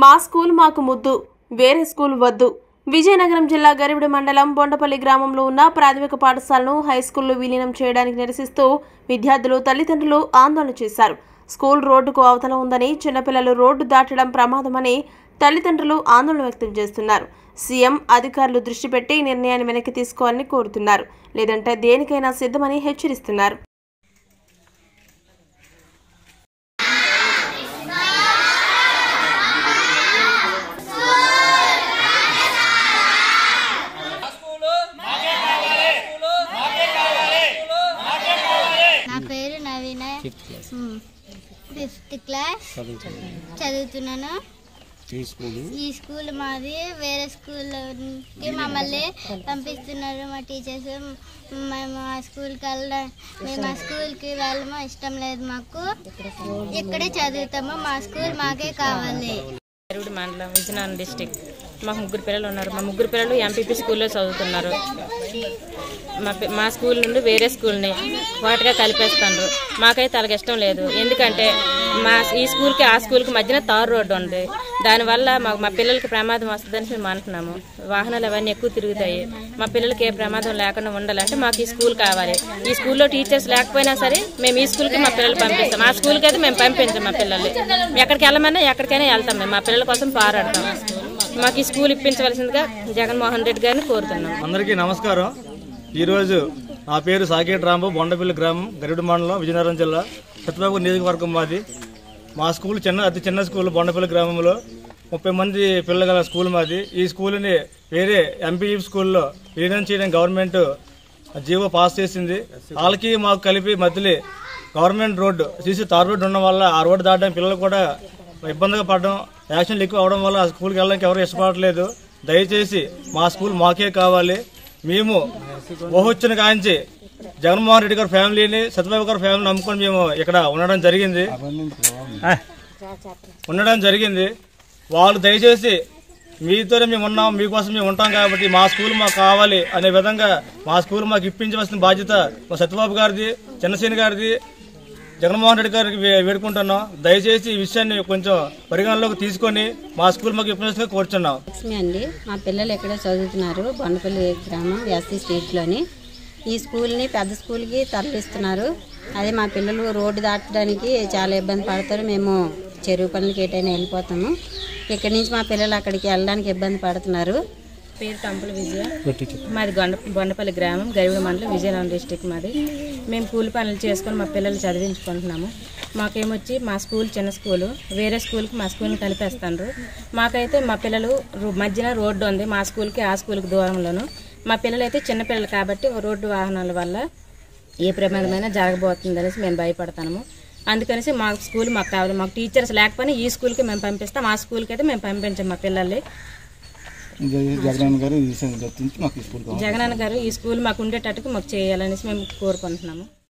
మా స్కూల్ మాకు ముద్దు వేరే స్కూల్ వద్దు విజయనగరం జిల్లా గరివిడి మండలం బొండపల్లి గ్రామంలో ఉన్న ప్రాథమిక పాఠశాలను హై స్కూల్లో విలీనం చేయడానికి నిరసిస్తూ విద్యార్థులు తల్లిదండ్రులు ఆందోళన చేశారు స్కూల్ రోడ్డుకు అవతల ఉందని చిన్నపిల్లలు రోడ్డు దాటడం ప్రమాదమని తల్లిదండ్రులు ఆందోళన వ్యక్తం చేస్తున్నారు సీఎం అధికారులు దృష్టి పెట్టి ఈ నిర్ణయాన్ని వెనక్కి తీసుకోవాలని కోరుతున్నారు లేదంటే దేనికైనా సిద్ధమని హెచ్చరిస్తున్నారు నా పేరు నవీన మ్, ఫిఫ్త్ క్లాస్ చదువుతున్నాను ఈ స్కూలు ఈ స్కూల్ మాది వేరే స్కూల్కి మమ్మల్ని పంపిస్తున్నారు మా టీచర్స్ మేము ఆ స్కూల్కి వెళ్ళ మేము ఆ స్కూల్కి వెళ్ళము ఇష్టం లేదు మాకు ఇక్కడే చదువుతాము మా స్కూల్ మాకే కావాలి ఎరువుడి మండలం విజయనగరం డిస్టిక్ మాకు ముగ్గురు పిల్లలు ఉన్నారు మా ముగ్గురు పిల్లలు ఎంపీపీ స్కూల్లో చదువుతున్నారు మా పి- మా స్కూల్ నుండి వేరే స్కూల్ని వాటిగా కలిపేస్తున్నారు మాకైతే అలాగ ఇష్టం లేదు ఎందుకంటే మా ఈ స్కూల్కి ఆ స్కూల్కి మధ్యన తారు రోడ్డు ఉంది దానివల్ల మా మా పిల్లలకి ప్రమాదం వస్తుందని మేము అంటున్నాము వాహనాలు అవన్నీ ఎక్కువ తిరుగుతాయి మా పిల్లలకి ఏ ప్రమాదం లేకుండా ఉండాలంటే మాకు ఈ స్కూల్ కావాలి ఈ స్కూల్లో టీచర్స్ లేకపోయినా సరే మేము ఈ స్కూల్కి మా పిల్లలు పంపిస్తాం ఆ స్కూల్కి అయితే మేము పంపించాం మా పిల్లల్ని ఎక్కడికి వెళ్ళమన్నా ఎక్కడికైనా వెళ్తాం మేము మా పిల్లల కోసం పోరాడతాం మాకు ఈ స్కూల్ ఇప్పించవలసిందిగా జగన్మోహన్ రెడ్డి గారిని కోరుతున్నాం అందరికీ నమస్కారం ఈరోజు నా పేరు సాకేట్ రాంబాబు బొండపల్లి గ్రామం గరిడు మండలం విజయనగరం జిల్లా సత్యబాబు నియోజకవర్గం మాది మా స్కూల్ చిన్న అతి చిన్న స్కూల్ బొండపల్లి గ్రామంలో ముప్పై మంది పిల్లలు గల స్కూల్ మాది ఈ స్కూల్ని వేరే ఎంపీ స్కూల్లో విలీనం చేయడం గవర్నమెంట్ జీవో పాస్ చేసింది వాళ్ళకి మాకు కలిపి మధ్యలో government road CC tar road ఉండడం వల్ల ఆ రోడ్డు దాటడం పిల్లలు కూడా ఇబ్బందిగా పడడం యాక్షన్లు ఎక్కువ అవడం వల్ల ఆ స్కూల్కి వెళ్ళడానికి ఎవరు ఇష్టపడట్లేదు దయచేసి మా స్కూల్ మాకే కావాలి మేము ఊహొచ్చిన కాంచి జగన్మోహన్ రెడ్డి గారి ఫ్యామిలీని సత్యబాబు గారి ఫ్యామిలీని నమ్ముకొని మేము ఇక్కడ ఉండడం జరిగింది ఆ, ఉండడం జరిగింది వాళ్ళు దయచేసి మీతోనే మేము ఉన్నాం మీకోసం మేము ఉంటాం కాబట్టి మా స్కూల్ మాకు కావాలి అనే విధంగా మా స్కూల్ మాకు ఇప్పించవలసిన బాధ్యత మా సత్యబాబు గారిది చిన్నసేని గారిది జగన్మోహన్ రెడ్డి గారికి వే- వేడుకుంటున్నాం దయచేసి ఈ విషయాన్ని కొంచెం పరిగణలోకి తీసుకొని మా స్కూల్ మాకు ఇప్పించాల్సిందిగా కోరుచున్నాం లక్ష్మి అండి మా పిల్లలు ఎక్కడో చదువుతున్నారు బండపల్లి గ్రామం ఎస్సీ స్ట్రీట్లోని ఈ స్కూల్ని పెద్ద స్కూల్కి తరలిస్తున్నారు అదే మా పిల్లలు రోడ్డు దాటడానికి చాలా ఇబ్బంది పడతారు మేము చెరువు పనులకి ఎటైనా వెళ్ళిపోతాము ఇక్కడి నుంచి మా పిల్లలు అక్కడికి వెళ్ళడానికి ఇబ్బంది పడుతున్నారు పేరు టంపుల విజయ మాది గొండ బొండపల్లి గ్రామం గరివిడ మండలం విజయనగరం డిస్టిక్ మాది మేము కూలి పనులు చేసుకొని మా పిల్లలు చదివించుకుంటున్నాము మాకేమొచ్చి మా స్కూల్ చిన్న స్కూలు వేరే స్కూల్కి మా స్కూల్ని కలిపేస్తాండ్రు మాకైతే మా పిల్లలు రో- మధ్యన రోడ్డు ఉంది మా స్కూల్కి ఆ స్కూల్కి దూరంలోను మా పిల్లలు అయితే చిన్న పిల్లలు కాబట్టి రోడ్డు వాహనాల వల్ల ఏ ప్రమాదమైనా జరగబోతుంది అనేసి మేము భయపడతాము అందుకనేసి మా స్కూల్ మాకు కావాలి మాకు టీచర్స్ లేకపోయినా ఈ స్కూల్కి మేము పంపిస్తాం ఆ స్కూల్కి అయితే మేము పంపించాం మా పిల్లల్ని జగన్ గారు ఈ విషయం గుర్తించి మాకు ఈ స్కూల్ కావాలి జగనన్న గారు ఈ స్కూల్ మాకు ఉండేటట్టుకు మాకు చేయాలనేసి మేము కోరుకుంటున్నాము